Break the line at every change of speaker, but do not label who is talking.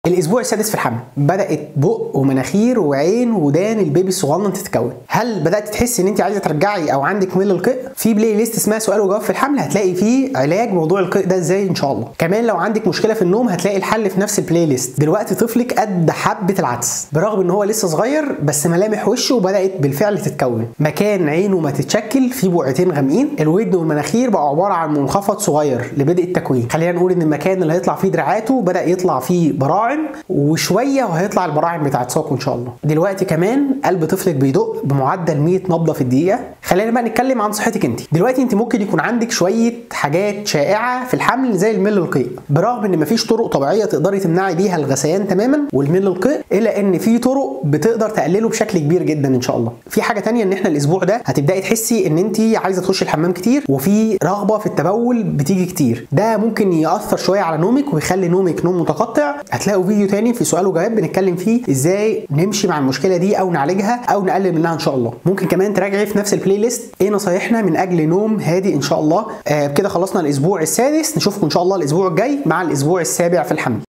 الاسبوع السادس في الحمل بدات بق ومناخير وعين ودان البيبي الصغنن تتكون هل بدات تحسي ان انت عايزه ترجعي او عندك ميل القيء في بلاي ليست اسمها سؤال وجواب في الحمل هتلاقي فيه علاج موضوع القيء ده ازاي ان شاء الله كمان لو عندك مشكله في النوم هتلاقي الحل في نفس البلاي ليست دلوقتي طفلك قد حبه العدس برغم ان هو لسه صغير بس ملامح وشه بدات بالفعل تتكون مكان عينه ما تتشكل في بقعتين غامقين الودن والمناخير بقوا عباره عن منخفض صغير لبدء التكوين خلينا نقول ان المكان اللي هيطلع فيه دراعاته بدا يطلع فيه براعم وشويه وهيطلع البراعم بتاعت ساقه ان شاء الله دلوقتي كمان قلب طفلك بيدق بمعدل 100 نبضه في الدقيقه خلينا بقى نتكلم عن صحتك انت دلوقتي انت ممكن يكون عندك شويه حاجات شائعه في الحمل زي الميل القيء برغم ان مفيش طرق طبيعيه تقدري تمنعي بيها الغثيان تماما والميل القيء الا ان في طرق بتقدر تقلله بشكل كبير جدا ان شاء الله في حاجه تانية ان احنا الاسبوع ده هتبداي تحسي ان انت عايزه تخشي الحمام كتير وفي رغبه في التبول بتيجي كتير ده ممكن ياثر شويه على نومك ويخلي نومك نوم متقطع هتلاقوا فيديو تاني في سؤال وجواب بنتكلم فيه ازاي نمشي مع المشكله دي او نعالجها او نقلل منها ان شاء الله ممكن كمان تراجعي في نفس البلاي ليست ايه نصايحنا من اجل نوم هادي ان شاء الله آه كده خلصنا الاسبوع السادس نشوفكم ان شاء الله الاسبوع الجاي مع الاسبوع السابع في الحمل